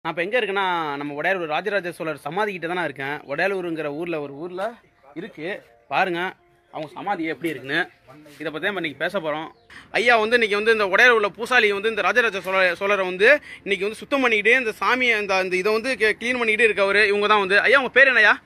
நான் இப்போ எங்கே இருக்கேன்னா நம்ம உடையாலூர் ராஜராஜ சோழர் சமாதி கிட்ட தானே இருக்கேன் உடையாலூருங்கிற ஊரில் ஒரு ஊரில் இருக்குது பாருங்க அவங்க சமாதி எப்படி இருக்குன்னு இதை பற்றி தான் இன்னைக்கு பேச போகிறோம் ஐயா வந்து இன்னைக்கு வந்து இந்த உடையாலூர் உள்ள பூசாலி வந்து இந்த ராஜராஜ சோழ சோழரை வந்து இன்னைக்கு வந்து சுத்தம் பண்ணிக்கிட்டு இந்த சாமியை இந்த இந்த இதை வந்து க்ளீன் பண்ணிக்கிட்டு இருக்கவர் இவங்க தான் வந்து ஐயா உங்கள் பேர் என்னய்யா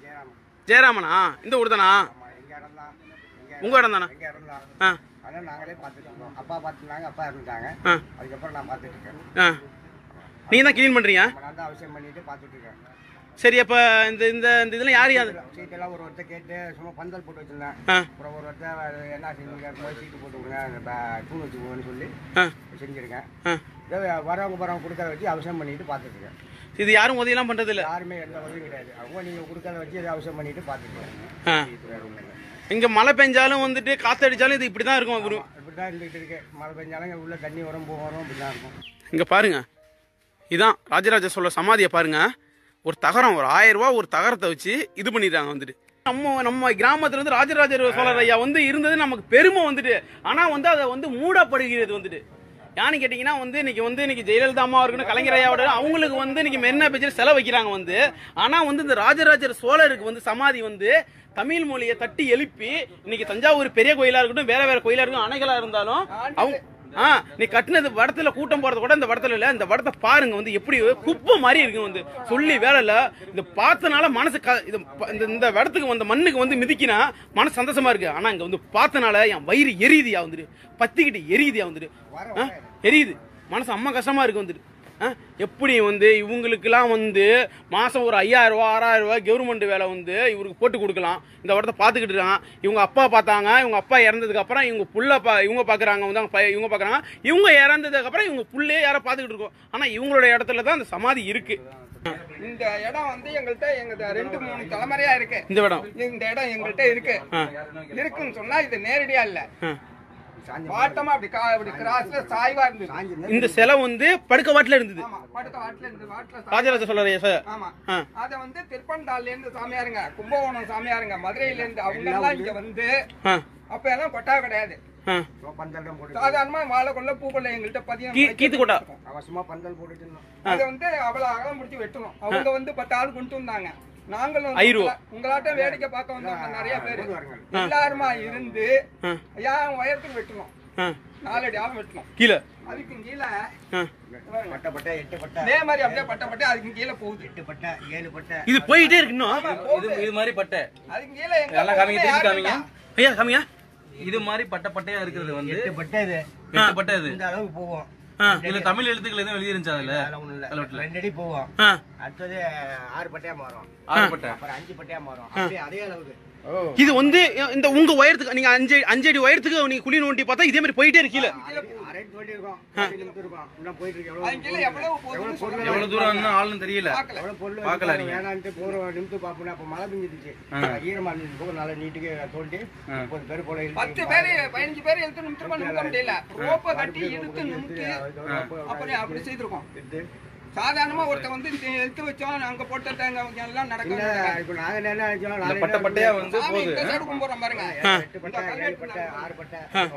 ஜெயராமனா இந்த ஊர் தானா எங்க இடம் தான் எங்க உங்கள் இடம் தானா எங்க இடம் தான் ஆ அதான் நாங்களே பார்த்துட்டு இருக்கோம் அப்பா பார்த்துருந்தாங்க அப்பா இருந்துட்டாங்க ஆ அதுக்கப்புறம் நான் பார்த்துட்டு இருக்கேன் ஆ நீங்கள் தான் க்ளீன் பண்ணுறீங்க நம்ம நான் தான் அவசியம் பண்ணிட்டு பார்த்துட்டு இருக்கேன் சரி அப்போ இந்த இந்த இந்த இதெல்லாம் யார் யார் சீட்டெல்லாம் ஒரு ஒருத்தர் கேட்டு சும்மா பந்தல் போட்டு வச்சிருந்தேன் ஆ அப்புறம் ஒரு ஒருத்தர் என்ன செஞ்சீங்க போய் சீட்டு போட்டு விடுங்க அந்த பே- தூண் வச்சு கொடுங்கன்னு சொல்லி ஆ செஞ்சுருக்கேன் ஆ இதோ வரவங்க போகிறவங்க கொடுக்கறத வச்சு அவசியம் பண்ணிட்டு பார்த்துட்டு இருக்கேன் இது யாரும் உதவியெல்லாம் பண்ணுறது இல்லை யாருமே எந்த உதவியும் கிடையாது அவங்க நீங்கள் கொடுக்கறத வச்சு அதை அவசியம் பண்ணிட்டு பார்த்துட்டு இருக்கேன் ஆ வேற ஒண்ணும் இல்லை. இங்கே மழை பெஞ்சாலும் வந்துட்டு காற்று அடித்தாலும் இது இப்படி தான் இருக்கும் இவரு இப்படி தான் இருந்துகிட்டு இருக்கு மழை பெஞ்சாலும் இங்க உள்ள தண்ணி வரும் போக வரும் இப்படி தான் இருக்கும் இங்கே பாருங்க இதான் ராஜராஜ சோழ சமாதியை பாருங்க ஒரு தகரம் ஒரு ஆயிரம் ரூபா ஒரு தகரத்தை வச்சு இது பண்ணிடுறாங்க வந்துட்டு நம்ம நம்ம கிராமத்துல இருந்து ராஜராஜ சோழர் ஐயா வந்து இருந்தது நமக்கு பெருமை வந்துட்டு ஆனா வந்து அதை வந்து மூடப்படுகிறது வந்துட்டு யான்னு கேட்டிங்கன்னா வந்து இன்னைக்கு வந்து இன்னைக்கு ஜெயலலிதா அம்மா இருக்கணும் கலைஞர் ஐயாவோட அவங்களுக்கு வந்து இன்னைக்கு மெரினா பீச்சில் செலவு வைக்கிறாங்க வந்து ஆனா வந்து இந்த ராஜராஜர் சோழருக்கு வந்து சமாதி வந்து தமிழ் மொழியை தட்டி எழுப்பி இன்னைக்கு தஞ்சாவூர் பெரிய கோயிலா இருக்கட்டும் வேற வேற கோயிலா இருக்கட்டும் அணைகளா இருந்தாலும் அவங்க ஆ நீ கட்டினது வடத்துல கூட்டம் போறது கூட இந்த வடத்துல இல்ல இந்த வடத்தை பாருங்க வந்து எப்படி குப்பை மாதிரி இருக்கு வந்து சொல்லி வேலை இல்ல இந்த பார்த்தனால மனசு க- இது ப- இந்த இந்த வடத்துக்கு வந்த மண்ணுக்கு வந்து மிதிக்கினா மனசு சந்தோஷமா இருக்கு ஆனா இங்க வந்து பார்த்தனால என் வயிறு எரியுதியா வந்துட்டு பத்திக்கிட்டு எரியுதியா வந்துட்டு ஆ? எரியுது மனசு அம்மா கஷ்டமா இருக்கு வந்துட்டு ஆ? எப்படி வந்து இவங்களுக்கெல்லாம் வந்து மாசம் ஒரு ஐயாயிரம் ரூபா ஆறாயிரம் ரூபாய் கவர்மெண்ட் வேலை வந்து இவருக்கு போட்டு கொடுக்கலாம் இந்த இடத்த பார்த்துக்கிட்டு இருக்காங்க இவங்க அப்பா பார்த்தாங்க இவங்க அப்பா இறந்ததுக்கு அப்புறம் இவங்க புள்ள பா இவங்க பார்க்குறாங்க வந்து அவங்க பைய- இவங்க பார்க்குறாங்க இவங்க இறந்ததுக்கு அப்புறம் இவங்க புள்ளையே யாரோ பார்த்துக்கிட்டு இருக்கோம் ஆனா இவங்களோட இடத்துல தான் அந்த சமாதி இருக்கு இந்த இடம் வந்து எங்கள்கிட்ட எங்க ரெண்டு மூணு தலைமுறையா இருக்கு இந்த இடம் இந்த இடம் எங்கள்கிட்ட இருக்கு இருக்குன்னு சொன்னா இது நேரடியா இல்ல ஆ. பாட்டமா அப்படி கா- அப்படி கிராஸ்ல சாய்வா இருந்தது இந்த சிலை வந்து படுக்க வாட்டில் இருந்தது ஆமா படுத்த வாட்டில இருந்து வாட்டில சாய்- ராஜராஜ சோழர் சார் ஆமா ஆ. அத வந்து திருப்பண்டால்ல இருந்து சாமியாருங்க கும்பகோணம் சாமியாருங்க மதுரையில இருந்து அவங்க எல்லாம் இங்க வந்து ஆ அப்ப எல்லாம் கொட்டா கிடையாது ஆ சும்மா பந்தல் தான் போட்டு சாதாரணமா வாழை கொள்ள பூ கொள்ள எங்கள்கிட்ட பதியம் கீ கீத்து கொட்டா அவன் சும்மா பந்தல் போட்டுட்டு இருந்தான் அதை வந்து அவ்வளவு அகலம் முடிச்சு வெட்டணும் அவங்க வந்து பத்து ஆள் கொண்டு வந்தாங்க நாங்களும் ஐயோ. உங்களா- உங்களாட்டம் வேடிக்கை பார்க்க வந்தவங்க நிறைய பேரு வாருங்கள். எல்லாருமா இருந்து ஆ ஏன் உயரத்துக்கு வெட்டணும் ஆ நாலடி ஆகும் வெட்டணும் கீழே அதுக்கு கீழே ஆ பட்டை பட்டை எட்டு பட்டை அதே மாதிரி அப்படியே பட்ட பட்டு அதுக்கு கீழே போகுது எட்டு பட்டை ஏழு பட்டை இது போயிட்டே இருக்கு இன்னும் இது இது மாதிரி பட்டை அதுக்கு கீழே எங்க நல்லா காமிங்க போகுதுன்னு திருப்பி யாரும் காமிங்க இல்ல. ஐயா காமிங்க இது மாதிரி பட்டை பட்டையா இருக்கிறது வந்து எட்டு பட்டை இது எட்டு பட்டை இது இந்த அளவுக்கு போவோம் ஆ இதுல தமிழ் எழுத்துக்கள் எதுவும் எழுதிருந்துச்சா அதுல அதெல்லாம் ஒண்ணும் இல்ல கல்வெட்டுல. ரெண்டு அடி போவோம் ஆ அடுத்தது ஆறு பட்டையா மாறும் ஆறு பட்டை அப்புறம் அஞ்சு பட்டையா மாறும் அப்படியே அதே அளவுக்கு இது வந்து இந்த உங்க உயரத்துக்கு நீங்க அஞ்சு அஞ்சு அடி உயரத்துக்கு நீங்க குழி நோண்டி பார்த்தா இதே மாதிரி போயிட்டே இருக்கு கீழே அரை தோண்டி இருக்கும் அரை நிமிஷம் இருக்கும் இன்னும் போயிட்டு இருக்கு எவ்வளவு அதுக்கு கீழே எவ்வளவு போகுதுன்னு சொல்ல எவ்வளவு தூரம் இன்னும் ஆளுன்னு தெரியல பார்க்கல எவ்வளவு பொருள் பார்க்கல வச்சிருக்காங்க, வேணான்ட்டு போற நிமிஷம் பார்ப்போம் அப்ப மழை பெஞ்சிருச்சு ஈரமா இருந்துச்சு போக நல்லா நீட்டுக்கு தோண்டி முப்பது பேர் போல இழுத்து பத்து பேரு பதினஞ்சு பேர் இழுத்து நிமிஷமா நிமித்த முடியல ரோப்பை கட்டி இழுத்து நிமித்தி அப்படி அப்படி செய்திருக்கோம் எடுத்து சாதாரணமா ஒருத்தன் வந்து இந்த எடுத்து வச்சோம் அங்க போட்ட தேங்காய் எல்லாம் இல்ல நடக்கும் இப்ப நாங்க என்ன நினைச்சோம் இந்த நாலு பட்டை பட்டையா வந்து சாமி போகுது இந்த சைடு கும்பிடுறோம் பாருங்க எட்டு பட்டை ஏழு பட்டை ஆறு பட்டை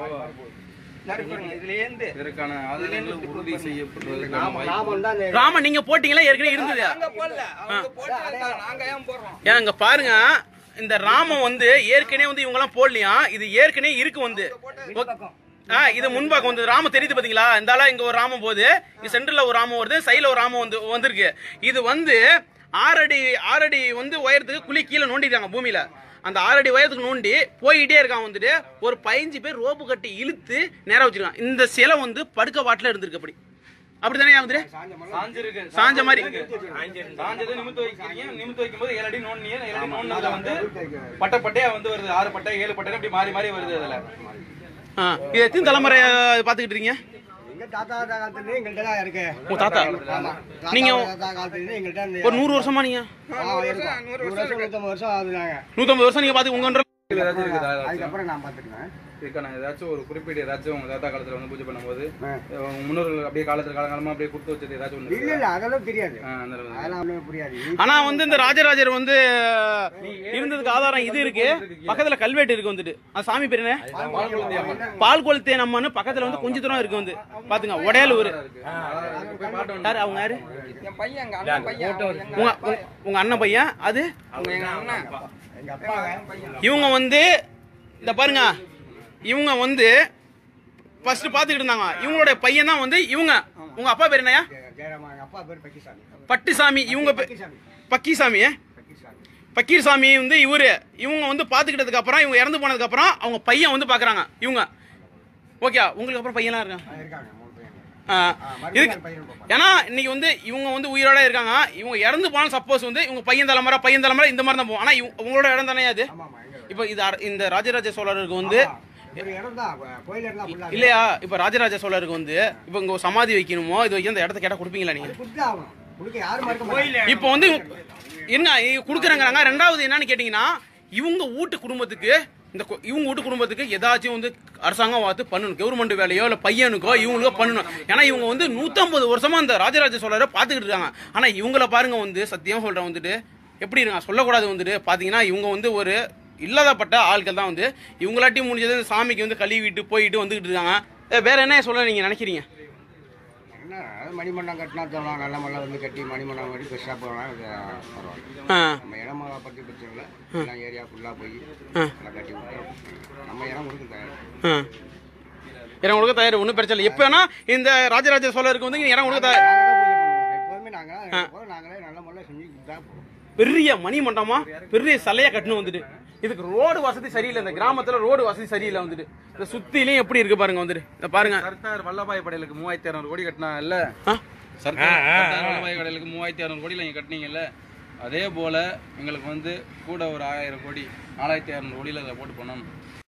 நறுக்கு பாருங்க இதுல இருந்து இதற்கான ஆதாரங்கள் உறுதி செய்யப்படுவதற்கான நாம வாய்ப்பு நாம தான் அந்த ராம நீங்க போட்டீங்களா ஏற்கனவே இருந்தது நாங்க போடல அவங்க போட்டு நாங்க ஏன் போடுறோம் ஏன் இங்க பாருங்க இந்த ராமம் வந்து ஏற்கனவே வந்து இவங்க எல்லாம் போடலையா இது ஏற்கனவே இருக்கு வந்து ஆ இது முன்பாக்கம் வந்து ராமம் தெரியுது பாத்தீங்களா இந்த ஆளா இங்க ஒரு ராமம் போகுது இது சென்டர்ல ஒரு ராமம் வருது சைடுல ஒரு ராமம் வந்து வந்திருக்கு இது வந்து ஆறடி ஆறடி வந்து உயரத்துக்கு குழி கீழே நோண்டிட்டாங்க பூமியில அந்த ஆறடி உயரத்துக்கு நோண்டி போயிட்டே இருக்கான் வந்துட்டு ஒரு பதினஞ்சு பேர் ரோப்பு கட்டி இழுத்து நேரா வச்சிருக்கான் இந்த சிலை வந்து படுக்க வாட்டில் இருந்திருக்கு அப்படி அப்படித்தானே வந்துட்டு சாஞ்சிருக்கு சாஞ்ச மாதிரி. சாஞ்சதை நிமித்து வைக்கிறீங்க நிமித்து வைக்கும்போது ஏழு அடி நோண்டிய ஏழு அடி நோண்டினதுல வந்து பட்டை பட்டையா வந்து வருது ஆறு பட்டை ஏழு பட்டை இப்படி மாறி மாறி வருது அதுல ஆ இது எத்தனை தலைமுறை பார்த்துக்கிட்டு இருக்கீங்க எங்க தாத்தா தாத்தா காலத்துல இருந்து எங்கள்ட்ட தான் இருக்கு உங்க தாத்தா ஆமா நீங்க தாத்தா தாத்தா காலத்துல இருந்து எங்கள்ட்ட இந்த- ஒரு நூறு வருஷமா நீங்க ஆ, இருக்கும். நூறு வருஷம் நூத்தம்பது வருஷம் ஆகுது நாங்க நூத்தம்பது வருஷம் நீங்க பாத்து உங்க ஏதாச்சும் இருக்குதா அதுக்கப்புறம் நான் பாத்துக்கிறேன் இதுக்கான ஏதாச்சும் ஒரு குறிப்பிட்ட ஏதாச்சும் உங்க தாத்தா காலத்துல வந்து பூஜை பண்ணும்போது ஆ. உங்க முன்னோர்கள் அப்படியே காலத்துல காலங்காலமா அப்படியே கொடுத்து வச்சது ஏதாச்சும் ஒண்ணு இல்ல இல்ல அதெல்லாம் தெரியாது ஆ, அந்த அளவு. அதெல்லாம் ஒண்ணும் புரியாது ஆனா வந்து இந்த ராஜராஜர் வந்து இருந்ததுக்கு ஆதாரம் இது இருக்கு பக்கத்துல கல்வெட்டு இருக்கு வந்துட்டு அந்த சாமி பேரு என்ன பால்குளத்தி அம்மன். பால் கொளுத்தே நம்மன்னு பக்கத்துல வந்து கொஞ்ச தூரம் இருக்கு வந்து பாத்துங்க உடையால ஊரு இருக்கு. அதாவது போய் பாட்டு ஒண்ணு. யாரு அவங்க யாரு என் பையன் எங்க அண்ணன் பையன் எங்க உங்க அப்பா, உங்க- உங்க அண்ணன் பையன் அது அவங்க எங்க அண்ணன் எங்க அப்பா பையன் இவங்க வந்து இந்த பாருங்க இவங்க வந்து ஃபர்ஸ்ட் பாத்துக்கிட்டு இருந்தாங்க இவங்களுடைய பையன் தான் வந்து இவங்க உங்க அப்பா பேர் என்னயா ஜெயராமா எங்க அப்பா பேர் பக்கிசாமி பட்டுசாமி இவங்க பே- பக்கிசாமி பக்கிசாமி பக்கிசாமி பக்கீர் சாமி வந்து இவரு இவங்க வந்து பாத்துக்கிட்டதுக்கு அப்புறம் இவங்க இறந்து போனதுக்கு அப்புறம் அவங்க பையன் வந்து பாக்குறாங்க இவங்க ஓகே உங்களுக்கு அப்புறம் பையன்லாம் இருக்காங்க ஆ, இருக்காங்க மூணு பையன் ஆ, மறுபடியும் இதுக்கு ஒரு பையன் பார்ப்பான். ஏன்னா இன்னைக்கு வந்து இவங்க வந்து உயிரோட இருக்காங்க இவங்க இறந்து போனாலும் சப்போஸ் வந்து இவங்க பையன் தலைமுறை பையன் தலைமுறை இந்த மாதிரி தான் போகும் ஆனா இவங்க- உங்களோட இடம் தானே அது ஆமா ஆமா எங்க இப்போ இது அர- இந்த ராஜராஜ சோழருக்கு வந்து ஆமா. ஒரு இடம் தான் கோயில் இருந்தா ஃபுல்லா இல்லையா இப்போ ராஜராஜ சோழருக்கு வந்து இப்போ இங்க ஒரு சமாதி வைக்கணுமோ இது வைக்க அந்த இடத்த கேட்டா கொடுப்பீங்களா நீங்க கொடுத்து ஆகணும் கொடுக்க யாரும் மறுக்க மாட்டாங்க இப்போ வந்து என்ன கொடுக்குறாங்கிறாங்க ரெண்டாவது என்னன்னு கேட்டிங்கன்னா இவங்க வீட்டு குடும்பத்துக்கு இந்த கு- இவங்க வீட்டு குடும்பத்துக்கு ஏதாச்சும் வந்து அரசாங்கம் பார்த்து பண்ணணும் கவர்மெண்ட் வேலையோ இல்லை பையனுக்கோ இவங்களுக்கோ பண்ணணும் ஏன்னா இவங்க வந்து நூற்றம்பது வருஷமா இந்த ராஜராஜ சோழரை பார்த்துக்கிட்டு இருக்காங்க ஆனால் இவங்கள பாருங்க வந்து சத்தியம் சொல்கிறேன் வந்துட்டு எப்படி இருக்காங்க சொல்லக்கூடாது வந்துட்டு பார்த்தீங்கன்னா இவங்க வந்து ஒரு இல்லாதப்பட்ட ஆட்கள் தான் வந்து இவங்களாட்டி முடிஞ்சது இந்த சாமிக்கு வந்து கழுவிட்டு போயிட்டு வந்துகிட்டு இருக்காங்க ஏ, வேற என்ன சொல்ல நீங்க நினைக்கிறீங்க என்ன அது மணிமண்டபம் கட்டினா தரலாம் நல்ல மலை வந்து கட்டி மணிமண்டபம் கட்டி பெருசாக போகலாம் இது பரவாயில்ல ஆ நம்ம இடமா பற்றி பிரச்சனை இல்லை எல்லாம் ஏரியா ஃபுல்லாக போய் ஆ. எல்லாம் கட்டி விட்டுறோம் நம்ம இடம் கொடுக்க தயார் ஆ. இடம் கொடுக்க தயார் ஒன்றும் பிரச்சனை இல்லை எப்போனா இந்த ராஜராஜ சோழருக்கு வந்து இடம் கொடுக்க தயார் எப்போதுமே நாங்கள் எப்போதும் நாங்களே நல்ல முறையில் செஞ்சு தான் போகிறோம் பெரிய மணி மண்டபமா பெரிய சிலையா கட்டணும் வந்துட்டு இதுக்கு ரோடு வசதி சரியில்லை இந்த கிராமத்துல ரோடு வசதி சரியில்லை வந்துட்டு இந்த சுத்திலையும் எப்படி இருக்கு பாருங்க வந்துட்டு இந்த பாருங்க சர்தார் வல்லபாய் படையலுக்கு மூவாயிரத்தி இரநூறு கோடி கட்டினா இல்ல ஆ? சர்தார் சர்தார் வல்லபாய் படையலுக்கு மூவாயிரத்தி இரநூறு கோடியில் நீங்கள் கட்டினீங்கல்ல அதே போல எங்களுக்கு வந்து கூட ஒரு ஆயிரம் கோடி நாலாயிரத்தி இரநூறு கோடியில் அதை போட்டு பண்ணணும்